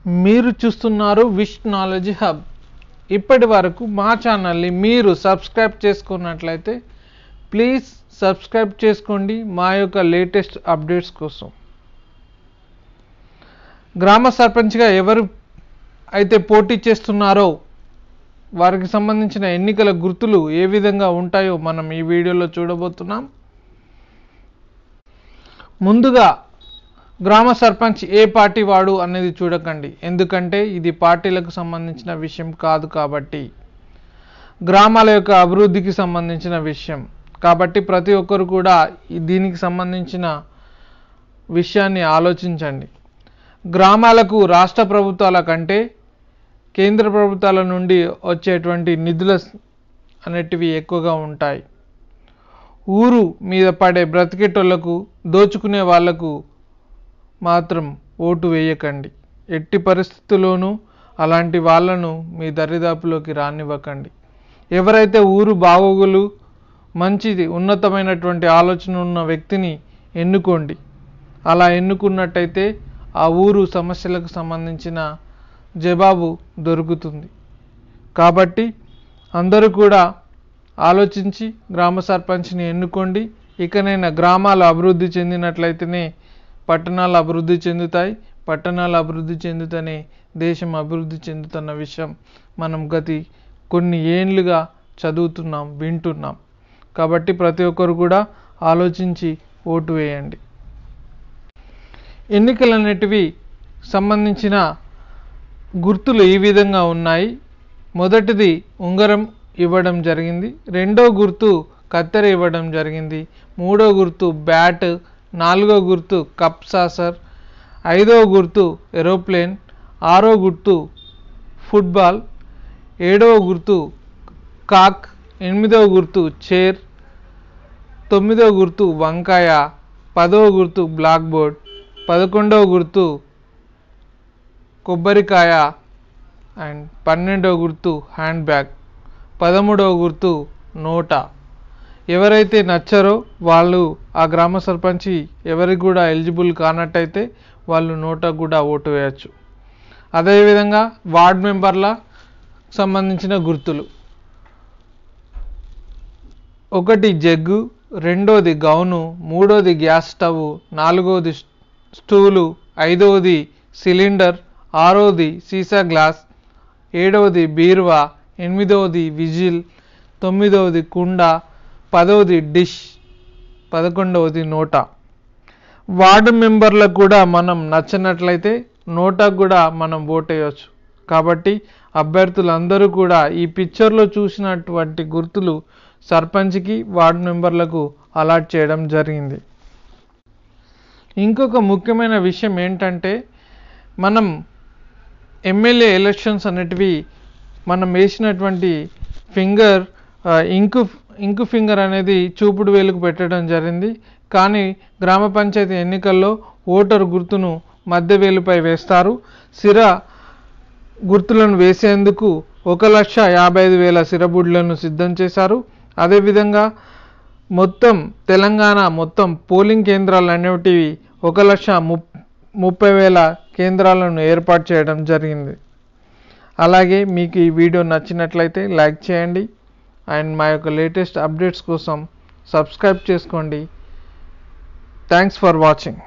మీరు చూస్తున్నారు wish knowledge hub ఇప్పటి వరకు మా ఛానల్ని మీరు సబ్స్క్రైబ్ చేసుకున్నట్లయితే ప్లీజ్ సబ్స్క్రైబ్ చేసుకోండి మా యొక్క లేటెస్ట్ అప్డేట్స్ కోసం గ్రామ సర్పంచ్గా ఎవరు అయితే పోటీ చేస్తున్నారో వారికి సంబంధించిన ఎన్నికల గుర్తులు ఏ విధంగా ఉంటాయో మనం ఈ వీడియోలో చూడబోతున్నాం ముందుగా గ్రామ సర్పంచ్ ఏ పార్టీ వాడు అనేది చూడకండి ఎందుకంటే ఇది పార్టీలకు సంబంధించిన విషయం కాదు కాబట్టి గ్రామాల యొక్క అభివృద్ధికి సంబంధించిన విషయం కాబట్టి ప్రతి ఒక్కరు కూడా ఈ- దీనికి సంబంధించిన విషయాన్ని ఆలోచించండి గ్రామాలకు రాష్ట్ర ప్రభుత్వాల కంటే కేంద్ర ప్రభుత్వాల నుండి వచ్చేటువంటి నిధుల అనేటివి ఎక్కువగా ఉంటాయి ఊరు మీద పడే బ్రతికేటోళ్లకు దోచుకునే వాళ్లకు మాత్రం ఓటు వేయకండి ఎట్టి పరిస్థితుల్లోనూ అలాంటి వాళ్ళను మీ దరిదాపులోకి రానివ్వకండి ఎవరైతే ఊరు బాగోగులు మంచిది ఉన్నతమైనటువంటి ఆలోచన ఉన్న వ్యక్తిని ఎన్నుకోండి అలా ఎన్నుకున్నట్టయితే ఆ ఊరు సమస్యలకు సంబంధించిన జవాబు దొరుకుతుంది కాబట్టి అందరూ కూడా ఆలోచించి గ్రామ సర్పంచ్ని ఎన్నుకోండి ఇకనైనా గ్రామాలు అభివృద్ధి చెందినట్లయితేనే పట్టణాలు అభివృద్ధి చెందుతాయి పట్టణాలు అభివృద్ధి చెందుతనే దేశం అభివృద్ధి చెందుతున్న విషయం మనం గతి కొన్ని ఏండ్లుగా చదువుతున్నాం వింటున్నాం కాబట్టి ప్రతి ఒక్కరు కూడా ఆలోచించి ఓటు వేయండి ఎన్నికలు అనేటివి సంబంధించిన గుర్తులు ఈ విధంగా ఉన్నాయి మొదటిది ఉంగరం ఇవ్వడం జరిగింది రెండో గుర్తు కత్తెర ఇవ్వడం జరిగింది మూడో గుర్తు బ్యాట్ నాలుగో గుర్తు కప్ సాసర్ ఐదో గుర్తు ఏరోప్లేన్ ఆరో గుర్తు ఫుట్బాల్ ఏడవ గుర్తు కాక్ ఎనిమిదవ గుర్తు చైర్ తొమ్మిదవ గుర్తు వంకాయ పదవ గుర్తు బ్లాక్ బోర్డ్ పదకొండవ గుర్తు కొబ్బరికాయ అండ్ పన్నెండవ గుర్తు హ్యాండ్ బ్యాగ్ పదమూడవ గుర్తు నోటా ఎవరైతే నచ్చారో వాళ్ళు ఆ గ్రామ సర్పంచి ఎవరికి కూడా ఎలిజిబుల్ కానట్టయితే వాళ్ళు నోటా కూడా ఓటు వేయచ్చు అదేవిధంగా వార్డ్ మెంబర్ల సంబంధించిన గుర్తులు ఒకటి జగ్గు రెండోది గౌను మూడోది గ్యాస్ స్టవ్ నాలుగోది స్టూలు ఐదవది సిలిండర్ ఆరోది సీసా గ్లాస్ ఏడవది బీరువా ఎనిమిదవది విజిల్ తొమ్మిదవది కుండ పదవది డిష్ పదకొండవది నోటా వార్డు మెంబర్లకు కూడా మనం నచ్చినట్లయితే నోటాకు కూడా మనం ఓటేయచ్చు కాబట్టి అభ్యర్థులందరూ కూడా ఈ పిక్చర్లో చూసినటువంటి గుర్తులు సర్పంచ్కి వార్డు మెంబర్లకు అలాట్ చేయడం జరిగింది ఇంకొక ముఖ్యమైన విషయం ఏంటంటే మనం ఎమ్మెల్యే ఎలక్షన్స్ అనేటివి మనం వేసినటువంటి ఫింగర్ ఆ, ఇంకు ఇంకు ఫింగర్ అనేది చూపుడు వేలుకు పెట్టడం జరిగింది కానీ గ్రామ పంచాయతీ ఎన్నికల్లో ఓటరు గుర్తును మధ్య వేలుపై వేస్తారు సిర గుర్తులను వేసేందుకు ఒక లక్ష యాభై ఐదు వేల సిరబుడ్లను సిద్ధం చేశారు అదేవిధంగా మొత్తం తెలంగాణ మొత్తం పోలింగ్ కేంద్రాలు అనేటివి ఒక లక్ష ముప్ ముప్పై వేల కేంద్రాలను ఏర్పాటు చేయడం జరిగింది అలాగే మీకు ఈ వీడియో నచ్చినట్లయితే లైక్ చేయండి అండ్ మా యొక్క లేటెస్ట్ అప్డేట్స్ కోసం సబ్స్క్రైబ్ చేసుకోండి థ్యాంక్స్ ఫర్ వాచింగ్